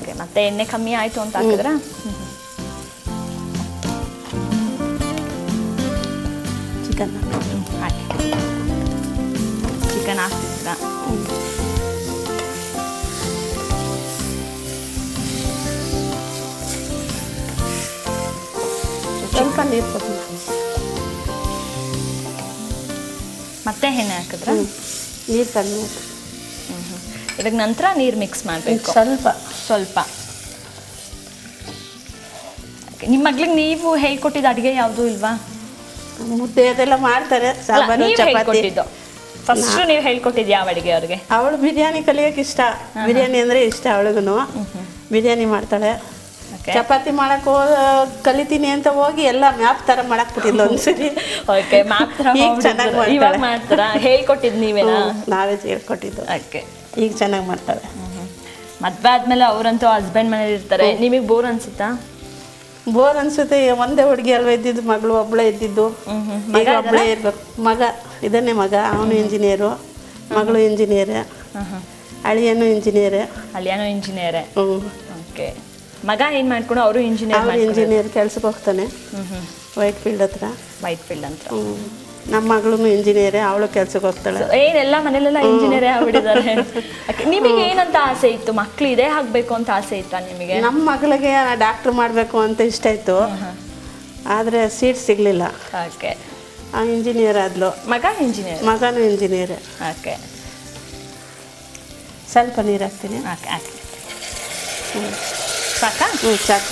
Okay ಮತ್ತೆ ಎಣ್ಣೆ ಕಮ್ಮಿ ಆಯ್ತು ಅಂತ ಹಾಕಿದ್ರ ಚಿಕನ್ ಹಾಕಿ ಚಿಕನ್ ಹಾಕ್ತಿದ್ರ ಸ್ವಲ್ಪ ನೀರು ಕೊಟ್ಟು ಮತ್ತೆ ಎಣ್ಣೆ ಹಾಕಿದ್ರ ನೀರು ಕಡಿಮೆ ಹಾಕು. ಇದಕ್ಕೆ ನಂತರ ನೀರು ಮಿಕ್ಸ್ ಮಾಡಬೇಕು ಸ್ವಲ್ಪ ಸ್ವಲ್ಪ Okay, ನಿಮ್ಮ ಮಗ್ಳಿಗೆ ನೀವು ಹೇಳ್ಕೊಟ್ಟಿದ್ದ ಅಡುಗೆ ಯಾವುದು ಇಲ್ವಾ ಮುದ್ದೆ ಅದೆಲ್ಲ ಮಾಡ್ತಾರೆ ಸಾಂಬಾರು ನೀವು ಚಪಾತಿ ಹೇಳ್ಕೊಟ್ಟಿದ್ದು ಫಸ್ಟ್ ನೀವು ಹೇಳ್ಕೊಟ್ಟಿದ್ದು ಯಾವ ಅಡುಗೆ ಅವ್ರಿಗೆ ಅವಳು ಬಿರಿಯಾನಿ ಕಲಿಯೋಕೆ ಇಷ್ಟ ಬಿರಿಯಾನಿ ಅಂದರೆ ಇಷ್ಟ ಅವಳಿಗೂ ಬಿರಿಯಾನಿ ಮಾಡ್ತಾಳೆ ಓಕೆ ಚಪಾತಿ ಮಾಡಕ್ ಹೋ ಕಲಿತೀನಿ ಅಂತ ಹೋಗಿ ಎಲ್ಲ ಮ್ಯಾಪ್ ತರ ಮಾಡಕ್ ಬಿಟ್ಟಿಲ್ಲ ಒಂದ್ಸರಿ ಓಕೆ ಮ್ಯಾಪ್ ಥರ ಈಗ ಚೆನ್ನಾಗಿ ಮಾಡ್ಬಿಟ್ಟಿದ್ರು. ಇವಾಗ ಮಾಡ್ತಾಳೆ. ಮಾಡ್ತಾರಾ ಹೇಳ್ಕೊಟ್ಟಿದ್ದು ನೀವೇನಾ ಹ್ಮ್, ನಾವೇ ಹೇಳ್ಕೊಟ್ಟಿದ್ದು ಓಕೆ ಈಗ ಚೆನ್ನಾಗಿ ಮಾಡ್ತಾಳೆ ಮದ್ವೆ ಆದ್ಮೇಲೆ ಅವರಂತೂ ಹಸ್ಬೆಂಡ್ ಮನೇಲಿ ಇರ್ತಾರೆ ನಿಮಗೆ ಬೋರ್ ಅನ್ಸುತ್ತಾ ಬೋರ್ ಅನ್ಸುತ್ತೆ ಒಂದೇ ಹುಡುಗಿ ಅಲ್ವಾ ಇದ್ದಿದ್ದು ಮಗಳು ಒಬ್ಳೇ ಇದ್ದಿದ್ದು ಹ್ಮ್ ಹ್ಮ್. ಈಗ ಒಬ್ಳೇ ಇರ್ಬೇಕು ಮಗ ಇದನ್ನೇ ಮಗ ಅವನು ಇಂಜಿನಿಯರು ಮಗಳು ಇಂಜಿನಿಯರ್ ಹಾಂ ಹಾಂ ಅಳಿಯನು ಇಂಜಿನಿಯರ್ ಅಲ್ಲಿಯಾನೋ ಇಂಜಿನಿಯರೇ ಹ್ಞೂ ಓಕೆ ಮಗ ಏನ್ ಮಾಡ್ಕೊಂಡು ಅವರು ಇಂಜಿನಿಯರ್ ಅವ್ರು ಮಾಡ್ಕೊಂಡು ಇಂಜಿನಿಯರ್ ಕೆಲ್ಸಕ್ಕೆ ಹೋಗ್ತಾನೆ ಹ್ಮ್ ಹ್ಮ್ ವೈಟ್ ಫೀಲ್ಡ್ ಹತ್ರ ವೈಟ್ ಫೀಲ್ಡ್ ಅಂತ ಹ್ಞೂ ನಮ್ಮ ಮಗಳು ಇಂಜಿನಿಯರೇ ಅವಳು ಕೆಲ್ಸಕ್ಕೆ ಹೋಗ್ತಾಳೆ So, ಏನೆಲ್ಲ ಮನೇಲೆಲ್ಲ ಇಂಜಿನಿಯರೇ ಆಗ್ಬಿಟ್ಟಿದ್ದಾರೆ Okay, ನಿಮಗೆ ಏನಂತ ಆಸೆ ಇತ್ತು ಮಕ್ಳು ಇದೇ ಆಗ್ಬೇಕು ಅಂತ ಆಸೆ ಇತ್ತಾ ನಿಮಗೆ ನಮ್ಮ ಮಗಳಿಗೆ ಡಾಕ್ಟ್ರ್ ಮಾಡಬೇಕು ಅಂತ ಇಷ್ಟ ಇತ್ತು ಆದರೆ ಸೀಟ್ ಸಿಗಲಿಲ್ಲ ಓಕೆ ಆ ಇಂಜಿನಿಯರ್ ಆದ್ಲು ಮಗ ಇಂಜಿನಿಯರ್ ಮಗನೂ ಇಂಜಿನಿಯರ್ ಓಕೆ ಸ್ವಲ್ಪ ನೀರು ಹಾಕ್ತೀನಿ ಓಕೆ ಓಕೆ ಸಾಕಾ ಹ್ಞೂ ಸಾಕು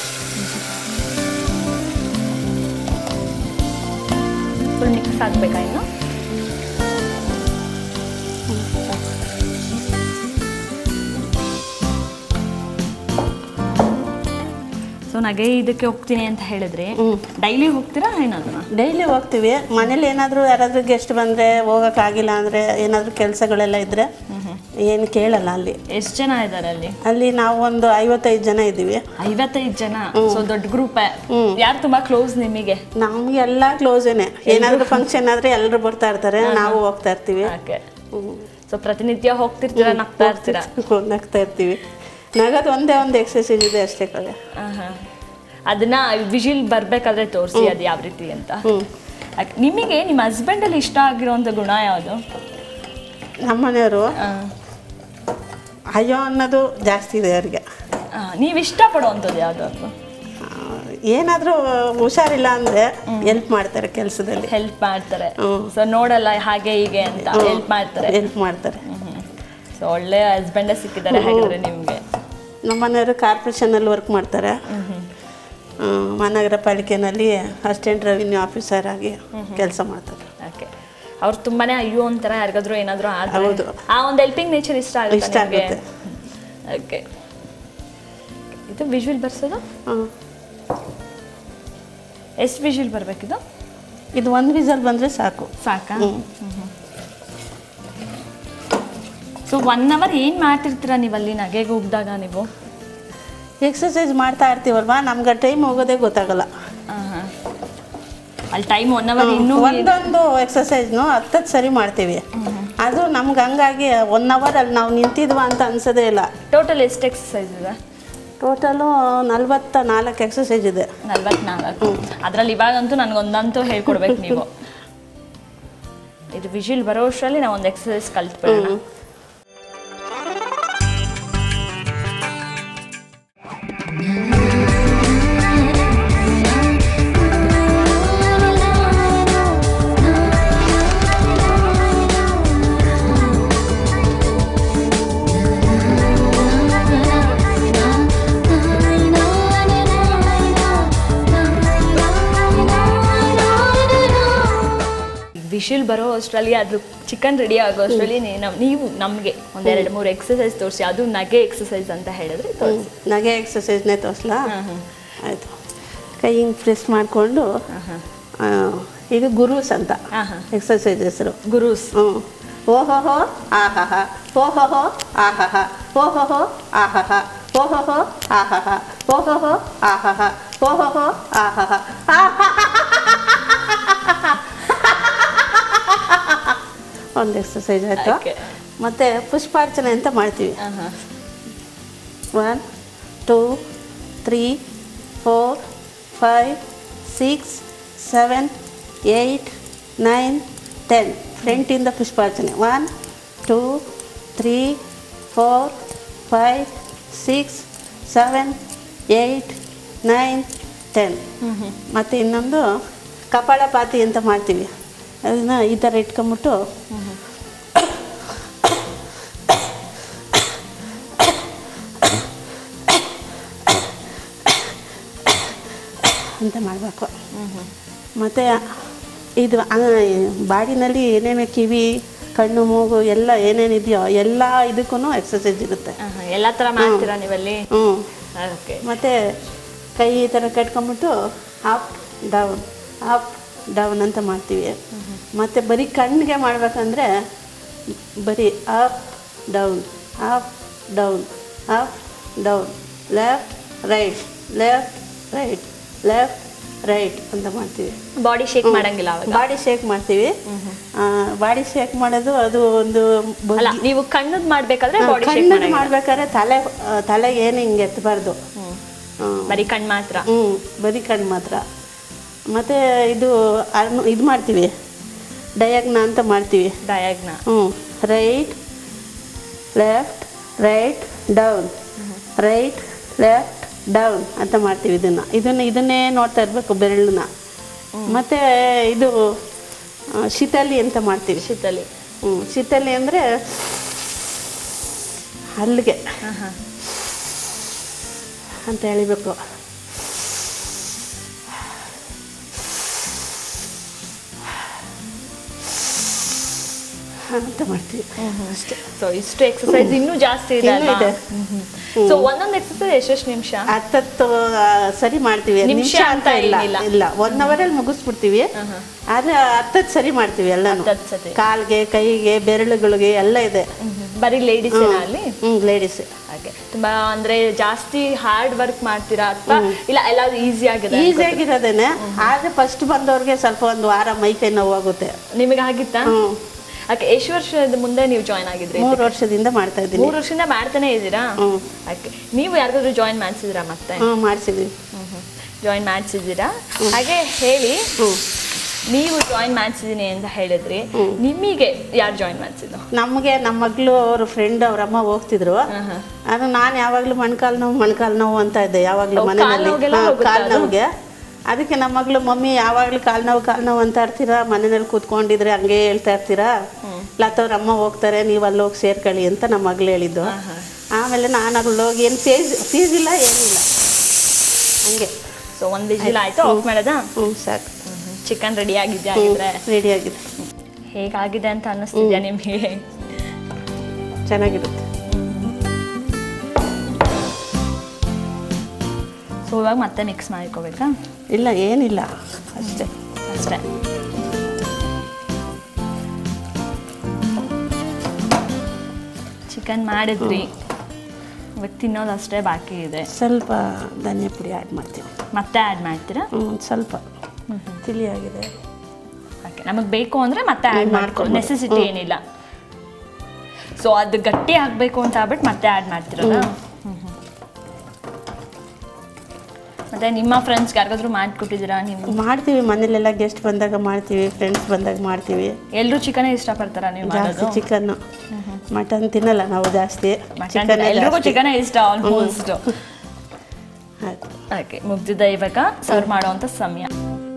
ಫುಲ್ ಮಿಕ್ಸ್ ಆಗ್ಬೇಕಾ ಇನ್ನು ಸೊ ನಗೆ ಇದಕ್ಕೆ ಹೋಗ್ತೀನಿ ಅಂತ ಹೇಳಿದ್ರಿ ಡೈಲಿ ಹೋಗ್ತೀರಾ ಏನಾದ್ರು ಡೈಲಿ ಹೋಗ್ತೀವಿ ಮನೇಲಿ ಏನಾದರೂ ಯಾರಾದರೂ ಗೆಸ್ಟ್ ಬಂದರೆ ಹೋಗೋಕ್ಕಾಗಿಲ್ಲ ಅಂದರೆ ಏನಾದರೂ ಕೆಲಸಗಳೆಲ್ಲ ಇದ್ದರೆ ಏನು ಕೇಳಲ್ಲ ಅಲ್ಲಿ ಎಷ್ಟು ಜನ ಇದ್ದಾರೆ ಅಲ್ಲಿ ಅಲ್ಲಿ ನಾವು ಒಂದು ಐವತ್ತೈದು ಜನ ಇದ್ದೀವಿ ಐವತ್ತೈದು ಜನ ಸೊ ದೊಡ್ಡ ಗ್ರೂಪ್ ಯಾರು ತುಂಬಾ ಕ್ಲೋಸ್ ನಿಮಗೆ ನಮಗೆಲ್ಲ ಕ್ಲೋಸೇನೆ ಏನಾದರೂ ಫಂಕ್ಷನ್ ಆದರೆ ಎಲ್ಲರೂ ಬರ್ತಾ ಇರ್ತಾರೆ ನಾವು ಹೋಗ್ತಾ ಇರ್ತೀವಿ ಓಕೆ ಸೊ ಪ್ರತಿನಿತ್ಯ ಹೋಗ್ತಿರ್ತೀರಾ ನಗ್ತಾ ಇರ್ತೀರಾ ನಗ್ತಾ ಇರ್ತೀವಿ ನಗದು ಒಂದೇ ಒಂದು ಎಕ್ಸಸೈಸ್ ಇದೆ ಅಷ್ಟೇ ಕಡೆ ಆಹಾ. ಅದನ್ನ ವಿಜಿಲ್ ಬರ್ಬೇಕಾದ್ರೆ ತೋರಿಸಿ ಅದು ಯಾವ ರೀತಿ ಅಂತ ಹ್ಞೂ ಅಕ್- ನಿಮಗೆ ನಿಮ್ಮ ಹಸ್ಬೆಂಡ್ ಅಲ್ಲಿ ಇಷ್ಟ ಆಗಿರೋಂಥ ಗುಣ ಯಾವುದು ನಮ್ಮನೆಯವರು ಅಯ್ಯೋ ಅನ್ನೋದು ಜಾಸ್ತಿ ಇದೆ ಅವ್ರಿಗೆ ನೀವು ಇಷ್ಟಪಡುವಂಥದ್ದು ಯಾವುದು ಅದು ಏನಾದರೂ ಹುಷಾರಿಲ್ಲ ಅಂದರೆ ಹೆಲ್ಪ್ ಮಾಡ್ತಾರೆ ಕೆಲಸದಲ್ಲಿ ಹೆಲ್ಪ್ ಮಾಡ್ತಾರೆ ಹ್ಮ್. ಸೊ ನೋಡಲ್ಲ ಹಾಗೆ ಹೀಗೆ ಅಂತ ಹೆಲ್ಪ್ ಮಾಡ್ತಾರೆ ಹೆಲ್ಪ್ ಮಾಡ್ತಾರೆ ಸೊ ಒಳ್ಳೆ ಹಸ್ಬೆಂಡೇ ಸಿಕ್ಕಿದ್ದಾರೆ ಹಾಗಿದ್ರೆ ನಿಮಗೆ ನಮ್ಮನೆಯವರು ಕಾರ್ಪೊರೇಷನಲ್ಲಿ ವರ್ಕ್ ಮಾಡ್ತಾರೆ ಆ, ಮಹಾನಗರ ಪಾಲಿಕೆನಲ್ಲಿ ಅಸಿಸ್ಟೆಂಟ್ ರೆವಿನ್ಯೂ ಆಫೀಸರ್ ಆಗಿ ಕೆಲಸ ಮಾಡ್ತಾರೆ ಓಕೆ ಅವ್ರು ತುಂಬಾನೇ ಅಯ್ಯೋ ಅಂತಾರ ಯಾರಿಗಾದ್ರೂ ಏನಾದ್ರೂ ಆದ್ರೆ ಹೌದು. ಆ ಒಂದು ಹೆಲ್ಪಿಂಗ್ ನೇಚರ್ ಇಷ್ಟ ಇಷ್ಟ ಆಗುತ್ತೆ ನಿಮಗೆ ಆಗುತ್ತೆ. ಓಕೆ ಇದು ವಿಜುವಲ್ ಬರ್ಸೋದು ಹಾಂ ಎಷ್ಟು ವಿಜುವಲ್ ಬರ್ಬೇಕಿದು ಇದು ಒಂದು ವಿಸಲ್ ಬಂದರೆ ಸಾಕು ಸಾಕಾ ಹ್ಞೂ ಸೊ ಒನ್ ಅವರ್ ಏನು ಮಾಡ್ತಿರ್ತೀರಾ ನೀವು ಅಲ್ಲಿ ನಗೆಗೆ ಹೋಗ್ದಾಗ ನೀವು ಎಕ್ಸಸೈಸ್ ಮಾಡ್ತಾ ಇರ್ತೀವಲ್ವಾ ನಮ್ಗೆ ಟೈಮ್ ಹೋಗೋದೇ ಗೊತ್ತಾಗಲ್ಲ ಆಹಾ. ಅಲ್ಲಿ ಟೈಮ್ ಒನ್ ಅವರ್ ಇನ್ನೂ ಒಂದೊಂದು ಎಕ್ಸಸೈಸ್ನು ಹತ್ತತ್ತು ಸರಿ ಮಾಡ್ತೀವಿ ಅದು ನಮ್ಗೆ ಹಂಗಾಗಿ ಒನ್ ಅವರ್ ಅಲ್ಲಿ ನಾವು ನಿಂತಿದ್ವ ಅಂತ ಅನ್ಸೋದೇ ಇಲ್ಲ ಟೋಟಲ್ ಎಷ್ಟು ಎಕ್ಸಸೈಸ್ ಇದೆ ಟೋಟಲು ನಲ್ವತ್ತ ನಾಲ್ಕು ಎಕ್ಸಸೈಸ್ ಇದೆ ನಲ್ವತ್ನಾಲ್ಕು ಅದ್ರಲ್ಲಿ ಇವಾಗಂತೂ ನನಗೊಂದಂತೂ ಹೇಳ್ಕೊಡ್ಬೇಕು ನೀವು ಇದು ವಿಜುವಲ್ ಬರೋ ಅಷ್ಟರಲ್ಲಿ ನಾವು ಒಂದು ಎಕ್ಸಸೈಸ್ ಕಲ್ತ್ಬಿಡೋಣ ವಿಶಿಲ್ ಬರೋ ಅಷ್ಟರಲ್ಲಿ ಅದು ಚಿಕನ್ ರೆಡಿ ಆಗೋ ಅಷ್ಟರಲ್ಲಿ ನೀವು ನಮಗೆ ಒಂದೆರಡು ಮೂರು ಎಕ್ಸಸೈಸ್ ತೋರಿಸಿ ಅದು ನಗೆ ಎಕ್ಸಸೈಸ್ ಅಂತ ಹೇಳಿದ್ರೆ ತೋರಿಸಿ ನಗೆ ಎಕ್ಸಸೈಸ್ನೇ ತೋರಿಸ್ಲಾ ಆಯಿತು ಕೈ ಹಿಂಗೆ ಪ್ರೆಸ್ ಮಾಡಿಕೊಂಡು ಇದು ಗುರೂಸ್ ಅಂತ ಹಾಂ ಹಾಂ ಎಕ್ಸಸೈಸ್ ಹೆಸರು ಗುರೂಸ್ ಹ್ಞೂ ಓಹೋಹೋ ಆಹಹ ಓಹೋಹೋ ಆಹಹ ಓಹೋಹೋ ಆಹಹ ಓಹೋಹೋ ಆಹಹ ಓಹೋಹೋ ಆಹಹ ಓಹೋಹೋ ಆಹಹ ಒಂದು ಎಕ್ಸಸೈಸ್ ಆಯಿತು Okay. ಮತ್ತು ಪುಷ್ಪಾರ್ಚನೆ ಅಂತ ಮಾಡ್ತೀವಿ ಹಾಂ ಹಾಂ one two three four five six seven eight nine ten ಫ್ರಂಟಿಂದ ಪುಷ್ಪಾರ್ಚನೆ one two three four five six seven eight nine ten ಮತ್ತು ಇನ್ನೊಂದು ಕಪಾಳಪಾತಿ ಅಂತ ಮಾಡ್ತೀವಿ ಅದನ್ನು ಈ ಥರ ಇಟ್ಕೊಂಬಿಟ್ಟು ಅಂತ ಮಾಡಬೇಕು ಮತ್ತು ಇದು ಬಾಡಿನಲ್ಲಿ ಏನೇನು ಕಿವಿ ಕಣ್ಣು ಮೂಗು ಎಲ್ಲ ಏನೇನಿದೆಯೋ ಎಲ್ಲ ಇದಕ್ಕೂ ಎಕ್ಸಸೈಸ್ ಇರುತ್ತೆ ಆಹಾ, ಎಲ್ಲಾ ತರ ಮಾಡ್ತೀರಾ ನೀವಲ್ಲಿ ಹ್ಞೂ ಓಕೆ ಮತ್ತು ಕೈ ಈ ಥರ ಕಟ್ಕೊಂಬಿಟ್ಟು ಅಪ್ ಡೌನ್ ಅಪ್ ಡೌನ್ ಅಂತ ಮಾಡ್ತೀವಿ ಮತ್ತು ಬರೀ ಕಣ್ಣಿಗೆ ಮಾಡಬೇಕಂದ್ರೆ ಬರೀ up down up down up down left right left right left right ಅಂತ ಮಾಡ್ತೀವಿ ಬಾಡಿ ಶೇಕ್ ಮಾಡಂಗಿಲ್ಲ ಅವಾಗ ಬಾಡಿ ಶೇಕ್ ಮಾಡ್ತೀವಿ ಬಾಡಿ ಶೇಕ್ ಮಾಡೋದು ಅದು ಒಂದು ಬಗ್ಗಿ- ಅಲ್ಲ ನೀವು ಕಣ್ಣದ್ ಮಾಡ್ಬೇಕಾದ್ರೆ ಬಾಡಿ ಶೇಕ್ ಕಣ್ಣಲ್ಲಿ ಮಾಡಂಗಿಲ್ಲ ಮಾಡ್ಬೇಕಾದ್ರೆ ತಲೆ ಆ, ತಲೆಗೆ ಏನು ಹಿಂಗೆ ಎತ್ತಬಾರ್ದು ಹ್ಮ್. ಬರೀ ಕಣ್ ಮಾತ್ರ ಹ್ಞೂ ಬರೀ ಕಣ್ಣು ಮಾತ್ರ ಮತ್ತು ಇದು ಅರ್ನು- ಇದು ಮಾಡ್ತೀವಿ ಡಯಾಗ್ನ ಅಂತ ಮಾಡ್ತೀವಿ ಡಯಾಗ್ನ ಹ್ಞೂ right left right down right left down ಅಂತ ಮಾಡ್ತೀವಿ ಇದನ್ನು ಇದನ್ನು ಇದನ್ನೇ ನೋಡ್ತಾ ಇರಬೇಕು ಬೆರಳನ್ನ ಮತ್ತು ಇದು ಆ, ಶಿತಲಿ ಅಂತ ಮಾಡ್ತೀವಿ ಶೀತಲಿ ಹ್ಞೂ ಶಿತಲಿ ಅಂದರೆ ಅಲ್ಲಿಗೆ ಆಹಾ. ಅಂತ ಹೇಳಿಬೇಕು ಅಂತ ಮಾಡ್ತೀವಿ ಅಷ್ಟೇ ಸೊ ಇಷ್ಟು ಎಕ್ಸಸೈಸ್ ಇನ್ನೂ ಜಾಸ್ತಿ ಇದೆ ಇನ್ನೂ ಇದೆ. ಸೊ ಒಂದೊಂದು ಎಕ್ಸಸೈಸ್ ಎಷ್ಟೆಷ್ಟು ನಿಮಿಷ ಹತ್ತತ್ತು ಆ, ಸರಿ ಮಾಡ್ತೀವಿ ನಿಮಿಷ ನಿಮಿಷ ಅಂತ ಅಂತ ಇಲ್ಲ ಏನಿಲ್ಲ. ಇಲ್ಲ ಒನ್ ಅವರಲ್ಲಿ ಮುಗಿಸ್ಬಿಡ್ತೀವಿ ಆದರೆ ಹತ್ತತ್ತು ಸರಿ ಮಾಡ್ತೀವಿ ಎಲ್ಲನೂ ಹತ್ತತ್ತು ಸತಿ. ಕಾಲ್ಗೆ ಕೈಗೆ ಬೆರಳುಗಳಿಗೆ ಎಲ್ಲ ಇದೆ ಬರೀ ಲೇಡೀಸ್ ಅಲ್ಲಿ ಹ್ಞೂ ಲೇಡೀಸ್ ಹಾಗೆ ತುಂಬಾ ಅಂದ್ರೆ ಜಾಸ್ತಿ ಹಾರ್ಡ್ ವರ್ಕ್ ಮಾಡ್ತೀರಾ ಅಥವಾ ಇಲ್ಲ ಎಲ್ಲ ಈಸಿ ಆಗಿದೆ ಈಸಿಯಾಗಿರೋದೇನೆ ಆದರೆ ಫಸ್ಟ್ ಬಂದವ್ರಿಗೆ ಸ್ವಲ್ಪ ಒಂದು ವಾರ ಮೈ ಕೈ ನೋವಾಗುತ್ತೆ ನಿಮಗೆ ಆಗಿತ್ತಾ ಹ್ಞೂ ಓಕೆ ಎಷ್ಟು ವರ್ಷದ ಮುಂದೆ ನೀವು ಜಾಯ್ನ್ ಆಗಿದ್ರಿ ಮೂರು ವರ್ಷದಿಂದ ಮಾಡ್ತಾ ಇದ್ದೀನಿ ಮೂರು ವರ್ಷದಿಂದ ಮಾಡ್ತಾನೆ ಇದ್ದೀರಾ ಹ್ಮ್. ಓಕೆ ನೀವು ಯಾರಿಗಾದ್ರೂ ಜಾಯಿನ್ ಮಾಡಿಸಿದ್ರಾ ಮತ್ತೆ ಹ್ಞೂ ಮಾಡಿಸಿದ್ವಿ ಜಾಯಿನ್ ಮಾಡಿಸಿದ್ದೀರಾ ಹಾಗೆ ಹೇಳಿ ಹ್ಞೂ ನೀವು ಜಾಯಿನ್ ಮಾಡಿಸಿದೀನಿ ಅಂತ ಹೇಳಿದ್ರಿ ನಿಮಗೆ ಯಾರು ಜಾಯಿನ್ ಮಾಡಿಸಿದ್ದು ನಮಗೆ ನಮ್ಮ ಮಗಳು ಅವ್ರ ಫ್ರೆಂಡ್ ಅವ್ರ ಅಮ್ಮ ಹೋಗ್ತಿದ್ರು ಅದು ನಾನು ಯಾವಾಗಲೂ ಮೊಣ್ಕಾಲು ನೋವು ಮೊಣ್ಕಾಲು ನೋವು ಅಂತ ಇದ್ದೆ ಯಾವಾಗಲೂ ಓ, ಮನೆಯಲ್ಲಿ ಕಾಲ್ ನೋವ್ಗೆಲ್ಲ ಹೋಗುತ್ತಾ ಕಾಲು ಅದು? ನೋವಿಗೆ ಅದಕ್ಕೆ ನಮ್ಮ ಮಗಳು ಮಮ್ಮಿ ಯಾವಾಗಲೂ ಕಾಲು ನೋವು ಕಾಲು ನೋವು ಅಂತ ಇರ್ತೀರಾ ಮನೆಯಲ್ಲಿ ಕೂತ್ಕೊಂಡಿದ್ರೆ ಹಂಗೆ ಹೇಳ್ತಾ ಇರ್ತೀರಾ ಲತ್ತವ್ರ ಅಮ್ಮ ಹೋಗ್ತಾರೆ ನೀವು ಅಲ್ಲಿ ಹೋಗಿ ಸೇರ್ಕೊಳ್ಳಿ ಅಂತ ನಮ್ಮ ಮಗಳು ಹೇಳಿದ್ದು ಆಮೇಲೆ ನಾನು ಅಲ್ಲಿ ಹೋಗಿ ಏನು ಫೀಸ್ ಫೀಸ್ ಇಲ್ಲ ಏನಿಲ್ಲ ಹಂಗೆ ಸೊ ಒಂದು ವಿಜಿಲ್ ಆಯ್ತು ಆಫ್ ಮಾಡೋದಾ ಹ್ಞೂ ಸಾಕು ಚಿಕನ್ ರೆಡಿ ಆಗಿದ್ಯಾ ಹಾಗಿದ್ರೆ ರೆಡಿ ಆಗಿದೆ ಹೇಗಾಗಿದೆ ಅಂತ ಅನ್ನಿಸ್ತಿದ್ಯಾ ನಿಮಗೆ ಚೆನ್ನಾಗಿರುತ್ತೆ ಸೊ ಇವಾಗ ಮತ್ತೆ ಮಿಕ್ಸ್ ಮಾಡ್ಕೋಬೇಕಾ ಇಲ್ಲ ಏನಿಲ್ಲ ಅಷ್ಟೇ ಅಷ್ಟೇ ಚಿಕನ್ ಮಾಡಿದ್ರಿ ಇವಾಗ ತಿನ್ನೋದು ಅಷ್ಟೇ ಬಾಕಿ ಇದೆ ಸ್ವಲ್ಪ ಧನಿಯಾ ಪುಡಿ ಆ್ಯಡ್ ಮಾಡ್ತೀವಿ ಮತ್ತೆ ಆ್ಯಡ್ ಮಾಡ್ತೀರಾ ಹ್ಞೂ ಸ್ವಲ್ಪ ತಿಳಿಯಾಗಿದೆ ಓಕೆ ನಮಗೆ ಬೇಕು ಅಂದರೆ ಮತ್ತೆ ಆ್ಯಡ್ ಹ್ಮ್, ಮಾಡ್ಕೊ ಮಾಡ್ಕೊಬೋದು. ನೆಸೆಸಿಟಿ ಹ್ಮ್. ಏನಿಲ್ಲ ಸೊ ಅದು ಗಟ್ಟಿ ಆಗಬೇಕು ಅಂತ ಆಗ್ಬಿಟ್ಟು ಮತ್ತೆ ಆ್ಯಡ್ ಮಾಡ್ತೀರಲ್ಲ ಹ್ಮ್, ಹ್ಮ್. ಮತ್ತೆ ನಿಮ್ಮ ಫ್ರೆಂಡ್ಸ್ಗೆ ಯಾರಿಗಾದ್ರೂ ಮಾಡಿಕೊಟ್ಟಿದ್ದೀರಾ ನೀವು ಮಾಡ್ತೀವಿ ಮನೇಲೆಲ್ಲ ಗೆಸ್ಟ್ ಬಂದಾಗ ಮಾಡ್ತೀವಿ ಫ್ರೆಂಡ್ಸ್ ಬಂದಾಗ ಮಾಡ್ತೀವಿ ಎಲ್ಲರೂ ಚಿಕನ್ ಇಷ್ಟಪಡ್ತಾರಾ ನೀವು ಜಾಸ್ತಿ ಮಾಡೋದು ಚಿಕನ್ನು ಮಟನ್ ತಿನ್ನಲ್ಲ ನಾವು ಜಾಸ್ತಿ ಮಟನ್ ಚಿಕನ್ ಎಲ್ರಿಗೂ ಚಿಕನ್ ಇಷ್ಟ ಆಲ್ಮೋಸ್ಟ್ ಆಯ್ತು ಓಕೆ ಮುಗ್ದಿದ್ದ ಇವಾಗ ಸರ್ವ್ ಮಾಡುವಂಥ ಸಮಯ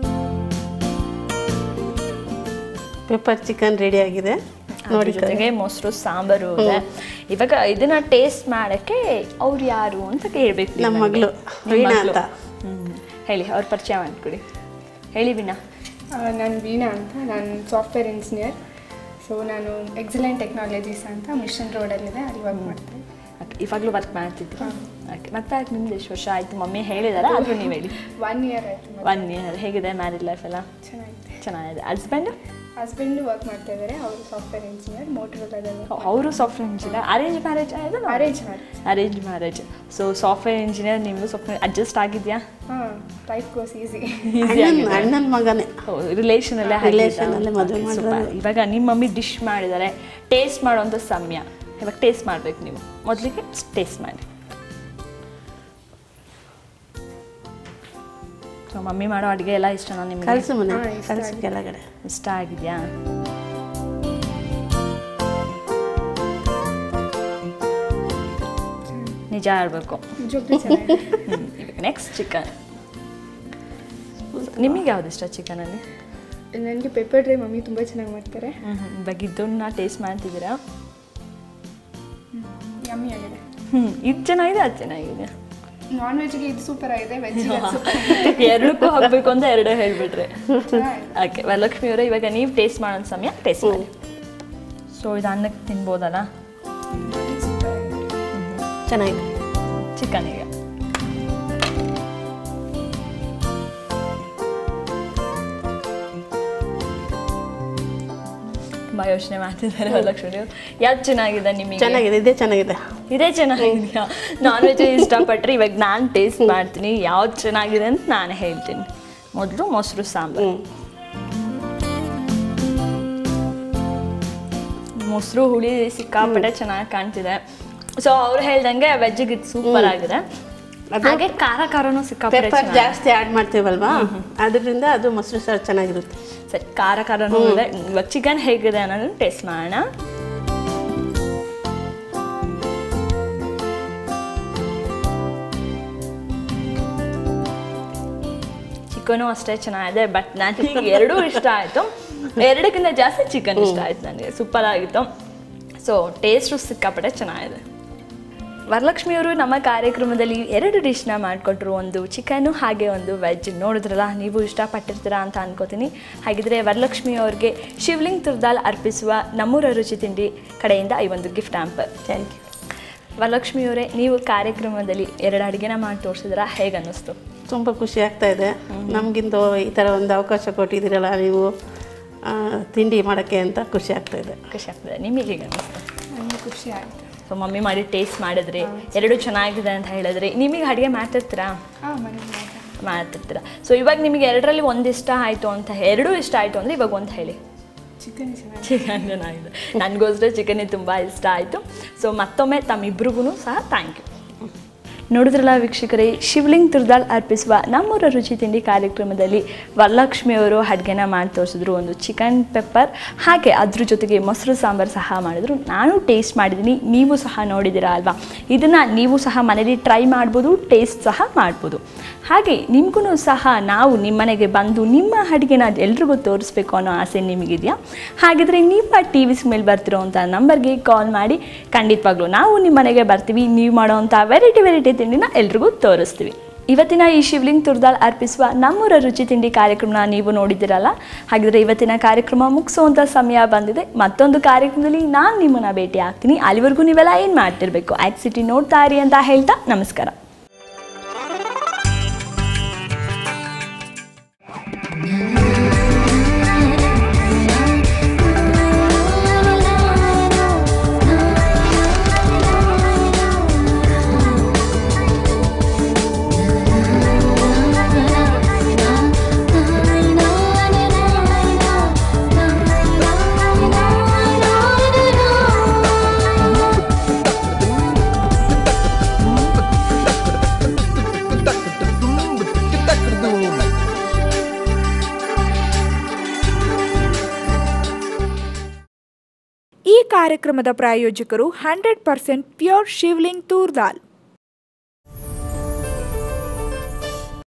ಪೆಪ್ಪರ್ ಚಿಕನ್ ರೆಡಿ ಆಗಿದೆ ಅದ್ರ ನೋಡಿ ಜೊತೆಗೆ ಮೊಸರು ಸಾಂಬಾರು ಇದೆ ಇವಾಗ ಇದನ್ನ ಟೇಸ್ಟ್ ಮಾಡಕ್ಕೆ ಅವ್ರು ಯಾರು ಅಂತ ಕೇಳ್ಬೇಕು ನೀವು ನಮ್ಮ ನನ್ಗೆ. ಮಗಳು ನಿಮ್ಮ ವೀಣಾ ಮಗಳು. ಅಂತ ಹ್ಮ್. ಹೇಳಿ ಅವ್ರ ಪರಿಚಯ ಮಾಡ್ಕೊಡಿ ಹೇಳಿ ವೀಣಾ ನಾನು ವೀಣಾ ಅಂತ ನಾನು ಸಾಫ್ಟ್ವೇರ್ ಇಂಜಿನಿಯರ್ ಸೊ ನಾನು ಎಕ್ಸಲೆಂಟ್ ಟೆಕ್ನಾಲಜೀಸ್ ಅಂತ ಮಿಷನ್ ರೋಡಲ್ಲಿದೆ ಅಲ್ಲಿ ವರ್ಕ್ ಮಾಡ್ತೀನಿ Okay, ಇವಾಗ್ಲೂ ವರ್ಕ್ ಮಾಡ್ತಿದ್ರಿ ಓಕೆ ಮತ್ತೆ ಆಯ್ತು ನಿಮ್ದು ಎಷ್ಟು ವರ್ಷ ಆಯ್ತು ಮಮ್ಮಿ ಹೇಳಿದಾರೆ ಆದ್ರೂ ನೀವು ಹೇಳಿ ಒನ್ ಇಯರ್ ಆಯಿತು ಒನ್ ಇಯರ್ ಹೇಗಿದೆ ಮ್ಯಾರಿಡ್ ಲೈಫ್ ಎಲ್ಲ ಚೆನ್ನಾಗಿದೆ ಚೆನ್ನಾಗಿದೆ ಹಸ್ಬೆಂಡ್ ಹಸ್ಬೆಂಡು ವರ್ಕ್ ಮಾಡ್ತಾ ಇದ್ದಾರೆ ಅವರು ಸಾಫ್ಟ್ವೇರ್ ಇಂಜಿನಿಯರ್ ಮೋಟ್ರೋದಲ್ಲಿ ಅವರು ಸಾಫ್ಟ್ವೇರ್ ಇಂಜಿನಿಯರ್ ಅರೇಂಜ್ ಮ್ಯಾರೇಜ್ ಆಯ್ತು ಅರೇಂಜ್ ಮಾಡಿ arrange marriage so software engineer ನಿಮಗೂ ಸಾಫ್ಟ್ವೇರ್ ಅಡ್ಜಸ್ಟ್ ಆಗಿದೆಯಾ ಹಾಂ ಲೈಫ್ ಗೋಸ್ ಈಸಿ ಈಸಿ ಅಣ್ಣನ ಅಣ್ಣನ ಮಗನೇ ರಿಲೇಷನ್ ಅಲ್ಲೇ Relation ಅಲ್ಲೇ ಮದುವೆ ಮಾಡಿರೋದು. ಇವಾಗ ನಿಮ್ಮ ಮಮ್ಮಿ ಡಿಶ್ ಮಾಡಿದ್ದಾರೆ ಟೇಸ್ಟ್ ಮಾಡುವಂಥ ಸಮಯ ಇವಾಗ ಟೇಸ್ಟ್ ಮಾಡ್ಬೇಕು ನೀವು ಮೊದಲಿಗೆ ಟೇಸ್ಟ್ ಮಾಡಿ ಸೊ ಮಮ್ಮಿ ಮಾಡೋ ಅಡುಗೆ ಎಲ್ಲ ಇಷ್ಟನಾ ನಿಮ್ಗೆ ಕಲಸು ಮನೆ ಹಾ, ಇಷ್ಟ ಕಲಸು ಕೆಳಗಡೆ ಇಷ್ಟ ಆಗಿದೆಯಾ ನಿಜ ಹೇಳ್ಬೇಕು ನಿಜವಾಗ್ಲೂ ಚೆನ್ನಾಗಿದೆ ನೆಕ್ಸ್ಟ್ ಚಿಕನ್ ನಿಮಗೆ ಯಾವ್ದು ಇಷ್ಟ ಚಿಕನಲ್ಲಿ ನನಗೆ ಪೆಪ್ಪರ್ ಡ್ರೈ ಮಮ್ಮಿ ತುಂಬ ಚೆನ್ನಾಗಿ ಮಾಡ್ತಾರೆ ಇವಾಗ ಇದನ್ನ ಟೇಸ್ಟ್ ಮಾಡ್ತಿದ್ದೀರಾ ಯಮ್ಮಿ ಆಗಿದೆ ಹ್ಞೂ ಇದು ಚೆನ್ನಾಗಿದೆ ಅದು ಚೆನ್ನಾಗಿದೆ ನಾನ್ ವೆಜ್ಗೆ ಇದು ಸೂಪರ್ ಆಗಿದೆ ವೆಜ್ಗೆ ಸೂಪರ್ ಎರಡಕ್ಕೂ ಹಾಕ್ಬೇಕು ಅಂತ ಎರಡೇ ಹೇಳ್ಬಿಟ್ರೆ ಚೆನ್ನಾಗಿದೆ ಓಕೆ ವರಲಕ್ಷ್ಮಿ ಅವರೇ ಇವಾಗ ನೀವು ಟೇಸ್ಟ್ ಮಾಡೋ ಸಮಯ ಟೇಸ್ಟ್ ಮಾಡಿ ಸೊ ಇದು ಅನ್ನಕ್ಕೆ ತಿನ್ಬೋದಲ್ಲ ಸೂಪರ್ ಆಗಿದೆ ಚೆನ್ನಾಗಿದೆ ಚಿಕನಿಗೆ ತುಂಬ ಯೋಚನೆ ಮಾಡ್ತಿದ್ದಾರೆ ವರಲಕ್ಷ್ಮಿ ಯಾವ್ದು ಚೆನ್ನಾಗಿದೆ ನಿಮಗೆ ಚೆನ್ನಾಗಿದೆ ಇದೇ ಚೆನ್ನಾಗಿದೆ ಇದೇ ಚೆನ್ನಾಗಿದೆಯಾ ನಾನ್ ವೆಜ್ ಇಷ್ಟಪಟ್ಟರೆ ಇವಾಗ ನಾನು ಟೇಸ್ಟ್ ಮಾಡ್ತೀನಿ ಯಾವ್ದು ಚೆನ್ನಾಗಿದೆ ಅಂತ ನಾನು ಹೇಳ್ತೀನಿ ಮೊದಲು ಮೊಸರು ಸಾಂಬಾರು ಮೊಸರು ಹುಳಿ ಸಿಕ್ಕಾಪಟ್ಟೆ ಚೆನ್ನಾಗಿ ಕಾಣ್ತಿದೆ ಸೊ ಅವ್ರು ಹೇಳ್ದಂಗೆ ವೆಜ್ಜಿಗೆ ಇದು ಸೂಪರ್ ಆಗಿದೆ ಹಾಗೆ ಖಾರ ಖಾರನೂ ಸಿಕ್ಕಾಪಟ್ಟೆ ಪೆಪ್ಪರ್ ಚೆನ್ನಾಗಿದೆ ಜಾಸ್ತಿ ಆ್ಯಡ್ ಮಾಡ್ತೀವಲ್ವಾ ಅದರಿಂದ ಅದು ಮೊಸರು ಸಾರು ಚೆನ್ನಾಗಿರುತ್ತೆ ಸರಿ ಖಾರ ಖಾರನೂ ಇದೆ ಇವಾಗ ಚಿಕನ್ ಹೇಗಿದೆ ಅನ್ನೋದನ್ನ ಟೇಸ್ಟ್ ಮಾಡೋಣ ಚಿಕನು ಅಷ್ಟೇ ಚೆನ್ನಾಗಿದೆ ಬಟ್ ನನಗೆ ಎರಡೂ ಇಷ್ಟ ಆಯಿತು ಎರಡಕ್ಕಿಂತ ಜಾಸ್ತಿ ಚಿಕನ್ ಇಷ್ಟ ಆಯ್ತು ನನಗೆ ಸೂಪರ್ ಆಗಿತ್ತು ಸೊ ಟೇಸ್ಟು ಸಿಕ್ಕಾಪಟ್ಟೆ ಚೆನ್ನಾಗಿದೆ ವರಲಕ್ಷ್ಮಿ ಅವರು ನಮ್ಮ ಕಾರ್ಯಕ್ರಮದಲ್ಲಿ ಎರಡು ಡಿಶ್ನ ಮಾಡಿಕೊಟ್ರು ಒಂದು ಚಿಕನು ಹಾಗೆ ಒಂದು ವೆಜ್ ನೋಡಿದ್ರಲ್ಲ ನೀವು ಇಷ್ಟಪಟ್ಟಿರ್ತೀರಾ ಅಂತ ಅನ್ಕೋತೀನಿ ಹಾಗಿದ್ರೆ ವರಲಕ್ಷ್ಮಿ ಅವ್ರಿಗೆ ಶಿವಲಿಂಗ್ ತುರ್ದಾಲ್ ಅರ್ಪಿಸುವ ನಮ್ಮೂರ ರುಚಿ ತಿಂಡಿ ಕಡೆಯಿಂದ ಈ ಒಂದು ಗಿಫ್ಟ್ ಆ್ಯಂಪ್ ಥ್ಯಾಂಕ್ ಯು ವರಲಕ್ಷ್ಮಿ ಅವರೇ ನೀವು ಕಾರ್ಯಕ್ರಮದಲ್ಲಿ ಎರಡು ಅಡುಗೆನ ಮಾಡಿ ತೋರಿಸಿದ್ರ ಹೇಗೆ ಅನ್ನಿಸ್ತು ತುಂಬ ಖುಷಿ ಆಗ್ತಾ ಇದೆ ನಮಗಿಂದು ಈ ಥರ ಒಂದು ಅವಕಾಶ ಕೊಟ್ಟಿದ್ದೀರಲ್ಲ ನೀವು ಆ, ತಿಂಡಿ ಮಾಡೋಕ್ಕೆ ಅಂತ ಖುಷಿ ಆಗ್ತಾ ಇದೆ ಖುಷಿ ಆಗ್ತದೆ ನಿಮಗೆ ಹೇಗೆ ಅನ್ನಿಸ್ತು ನನಗೆ ಖುಷಿ ಆಯಿತು ಸೊ ಮಮ್ಮಿ ಮಾಡಿ ಟೇಸ್ಟ್ ಮಾಡಿದ್ರಿ ಎರಡು ಚೆನ್ನಾಗಿದೆ ಅಂತ ಹೇಳಿದ್ರಿ ನಿಮಗೆ ಅಡುಗೆ ಮಾಡ್ತಿರ್ತೀರಾ ಹಾಂ ಮನೇಲಿ ಮಾತಾಡ್ತೀನಿ ಮಾಡ್ತಿರ್ತೀರಾ ಸೊ ಇವಾಗ ನಿಮಗೆ ಎರಡರಲ್ಲಿ ಒಂದು ಇಷ್ಟ ಆಯಿತು ಅಂತ ಎರಡೂ ಇಷ್ಟ ಆಯಿತು ಅಂದರೆ ಇವಾಗ ಒಂದು ಹೇಳಿ ಚಿಕನ್ ಚೆನ್ನಾಗಿದೆ ಚಿಕನ್ ಚೆನ್ನಾಗಿದೆ ನನಗೋಸ್ಕರ ಚಿಕನ್ನೇ ತುಂಬ ಇಷ್ಟ ಆಯಿತು ಸೊ ಮತ್ತೊಮ್ಮೆ ತಮ್ಮಿಬ್ರಿಗೂ ಸಹ ಥ್ಯಾಂಕ್ ಯು ನೋಡಿದ್ರಲ್ಲ ವೀಕ್ಷಕರೇ ಶಿವಲಿಂಗ್ ತುರ್ದಾಳ್ ಅರ್ಪಿಸುವ ನಮ್ಮೂರ ರುಚಿ ತಿಂಡಿ ಕಾರ್ಯಕ್ರಮದಲ್ಲಿ ವರಲಕ್ಷ್ಮಿಯವರು ಅಡುಗೆನ ಮಾಡಿ ತೋರಿಸಿದ್ರು ಒಂದು ಚಿಕನ್ ಪೆಪ್ಪರ್ ಹಾಗೆ ಅದ್ರ ಜೊತೆಗೆ ಮೊಸರು ಸಾಂಬಾರು ಸಹ ಮಾಡಿದ್ರು ನಾನು ಟೇಸ್ಟ್ ಮಾಡಿದ್ದೀನಿ ನೀವು ಸಹ ನೋಡಿದ್ದೀರಾ ಅಲ್ವಾ ಇದನ್ನು ನೀವು ಸಹ ಮನೇಲಿ ಟ್ರೈ ಮಾಡ್ಬೋದು ಟೇಸ್ಟ್ ಸಹ ಮಾಡ್ಬೋದು ಹಾಗೆ ನಿಮಗೂ ಸಹ ನಾವು ನಿಮ್ಮ ಮನೆಗೆ ಬಂದು ನಿಮ್ಮ ಅಡುಗೆನ ಎಲ್ರಿಗೂ ತೋರಿಸ್ಬೇಕು ಅನ್ನೋ ಆಸೆ ನಿಮಗಿದೆಯಾ ಹಾಗಿದ್ರೆ ನಿಮ್ಮ ಟಿ ವಿಸ್ ಮೇಲೆ ಬರ್ತಿರೋ ಅಂಥ ನಂಬರ್ಗೆ ಕಾಲ್ ಮಾಡಿ ಖಂಡಿತವಾಗ್ಲೂ ನಾವು ನಿಮ್ಮ ಮನೆಗೆ ಬರ್ತೀವಿ ನೀವು ಮಾಡೋವಂಥ ವೆರೈಟಿ ವೆರೈಟಿ ತಿಂಡಿನ ಎಲ್ರಿಗೂ ತೋರಿಸ್ತೀವಿ ಇವತ್ತಿನ ಈ ಶಿವಲಿಂಗ್ ತುರ್ದಾಳ್ ಅರ್ಪಿಸುವ ನಮ್ಮೂರ ರುಚಿ ತಿಂಡಿ ಕಾರ್ಯಕ್ರಮನ ನೀವು ನೋಡಿದ್ದೀರಲ್ಲ ಹಾಗಿದ್ರೆ ಇವತ್ತಿನ ಕಾರ್ಯಕ್ರಮ ಮುಗಿಸುವಂಥ ಸಮಯ ಬಂದಿದೆ ಮತ್ತೊಂದು ಕಾರ್ಯಕ್ರಮದಲ್ಲಿ ನಾನು ನಿಮ್ಮನ್ನ ಭೇಟಿ ಆಗ್ತೀನಿ ಅಲ್ಲಿವರೆಗೂ ನೀವೆಲ್ಲ ಏನು ಮಾಡ್ತಿರ್ಬೇಕು ಆ್ಯಕ್ಟ್ ಸಿಟಿ ನೋಡ್ತಾ ಇರಿ ಅಂತ ಹೇಳ್ತಾ ನಮಸ್ಕಾರ ಈ ಕಾರ್ಯಕ್ರಮದ ಪ್ರಾಯೋಜಕರು hundred percent pure Shivling toor dal